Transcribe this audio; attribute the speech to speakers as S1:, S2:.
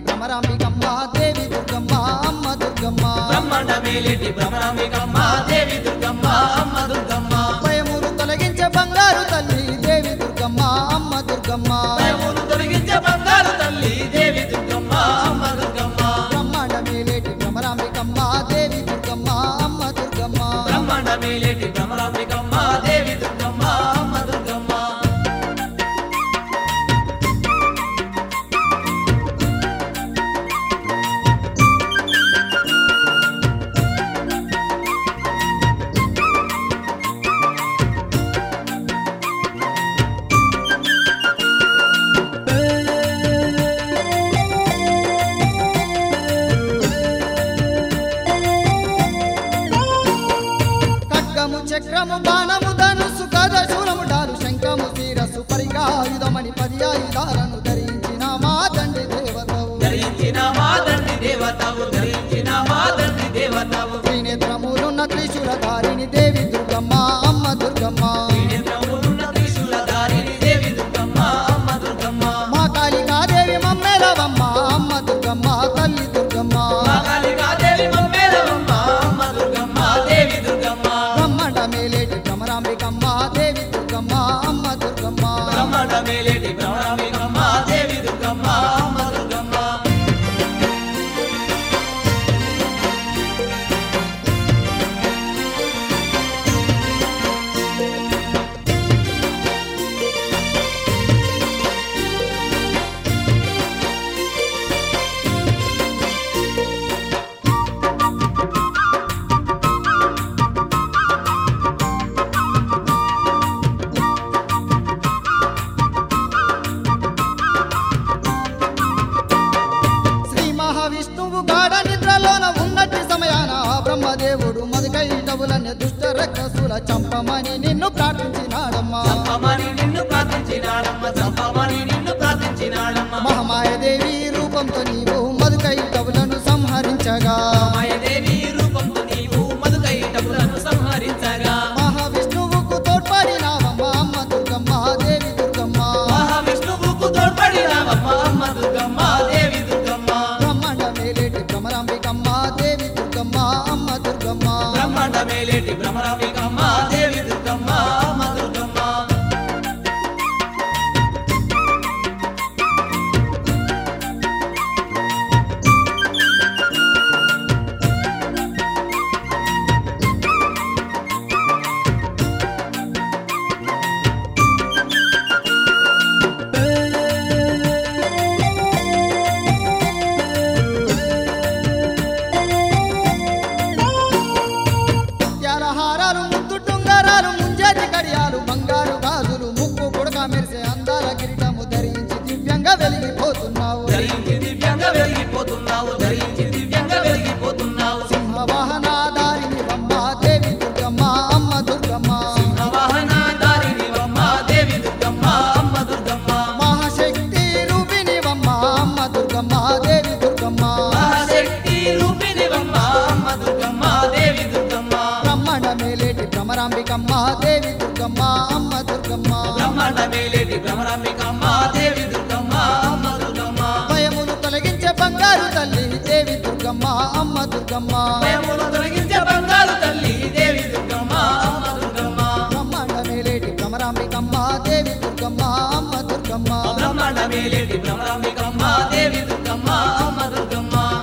S1: భ్రమరాంబికమ్మ దేవి దుర్గమ్మ అమ్మ దుర్గమ్మ
S2: బ్రహ్మాండ మేలేటి భ్రమరాంబికమ్మ దేవి దుర్గమ్మ అమ్మ దుర్గమ్మ
S1: భయములు తొలగించే బంగారు తల్లి దేవి దుర్గమ్మ అమ్మ దుర్గమ్మ
S2: భయములు తొలగించే బంగారు తల్లి దేవి దుర్గమ్మ అమ్మ దుర్గమ్మ
S1: బ్రహ్మాండ మేలేటి భ్రమరాంబికమ్మ దేవి దుర్గమ్మ అమ్మ దుర్గమ్మ
S2: బ్రహ్మాండ మేలేటి భ్రమరాంబికమ్మ దేవి దుర్గమ్మ అమ్మ దుర్గమ్మ
S1: ఖడ్గము చక్రము బాణము ధనుసు కథ శూలము డాలు శంఖము శిరస్సు పరిగాయుధమని పది ఆయుధాలను ధరించిన మా తండ్రి దేవతవు
S2: ధరించిన మా తండ్రి దేవతవు ధరించిన మా తండ్రి దేవతవు
S1: త్రినేత్రములున్న త్రిశూలధారిణి దేవి దుర్గమ్మ అమ్మ దుర్గమ్మ
S2: త్రినేత్రములున్న త్రిశూలధారిణి దేవి దుర్గమ్మ అమ్మ దుర్గమ్మ
S1: మా కాళికాదేవి మమ్మెలవమ్మ అమ్మ దుర్గమ్మ తల్లి దుర్గమ్మ
S2: కాళికాదేవి మమ్మేలవమ్మ అమ్మ దుర్గమ్మ దేవి దుర్గమ్మ
S1: బ్రహ్మాండ మేలేటి భ్రమరాంబికమ్మ దేవి దుర్గమ్మ అమ్మ దుర్గమ్మ
S2: బ్రహ్మాండ మేలేటి భ్రమరాంబికమ్మ దేవి దుర్గమ్మ అమ్మ దుర్గమ్మ
S1: శ్రీ మహావిష్ణువు గాఢ నిద్రలోన ఉన్నట్టి సమయాన ఆ బ్రహ్మదేవుడు మధుకైటవులనే దుష్ట రక్కసుల చంపమని నిన్ను ప్రార్థించినాడమ్మా
S2: చంపమని నిన్ను ప్రార్థించినాడమ్మ చంపమని నిన్ను ప్రార్థించినాడమ్మ
S1: మహమాయదేవి రూపంతో నీవు మధుకైటవులను సంహరించగా
S2: మాయదేవి రూపంతో నీవు మధుకైటములను సంహరించగా
S1: మహావిష్ణువుకు తోడ్పడినావమ్మ అమ్మ దుర్గమ్మ దేవి దుర్గమ్మ
S2: మహావిష్ణువుకు తోడ్పడినావమ్మ అమ్మ దుర్గమ్మ దేవి దుర్గమ్మ
S1: బ్రహ్మాండ మేలేటి భ్రమరాంబికమ్మ దేవి దుర్గమ్మ అమ్మ దుర్గమ్మ
S2: బ్రహ్మాండ మేలేటి భ్రమరాంబికమ్మ దేవి దుర్గమ్మ అమ్మ దుర్గమ్మ
S1: ముత్యాల హారాలు ముద్దు టుంగరాలు ముంజేతి కడియాలు బంగారు గాజులు ముక్కు పుడక మెరిసే అందాల కిరీటము ధరించి దివ్యంగా వెలిగిపోతున్నావు
S2: ధరించి దివ్యంగా వెలిగిపోతున్నావు ధరించి దివ్యంగా వెలిగిపోతున్నావు
S1: సింహవాహనాధారిని అమ్మ దేవి దుర్గమ్మ అమ్మ దుర్గమ్మ
S2: వాహనాధారిణివమ్మ దేవి దుర్గమ్మ అమ్మ దుర్గమ్మ
S1: మహాశక్తి రూపిణి అమ్మ అమ్మ దుర్గమ్మ దేవి దుర్గమ్మ
S2: మహాశక్తి రూపిణివమ్మ అమ్మ దుర్గమ్మ దేవి దుర్గమ్మ
S1: బ్రహ్మాండ మేలేటి భ్రమరాంబికమ్మ దేవి దుర్గమ్మ అమ్మ దుర్గమ్మ
S2: బ్రహ్మాండ మేలేటి భ్రమరాంబికమ్మ దేవి దుర్గమ్మ అమ్మ దుర్గమ్మ
S1: భయమును తొలగించే బంగారు తల్లి దేవి దుర్గమ్మ అమ్మ దుర్గమ్మ
S2: భయమును తొలగించే బంగారు తల్లి దేవి దుర్గమ్మ అమ్మ దుర్గమ్మ
S1: బ్రహ్మాండ మేలేటి భ్రమరాంబికమ్మ దేవి దుర్గమ్మ అమ్మ దుర్గమ్మ
S2: బ్రహ్మాండ మేలేటి భ్రమరాంబికమ్మ దేవి దుర్గమ్మ అమ్మ దుర్గమ్మ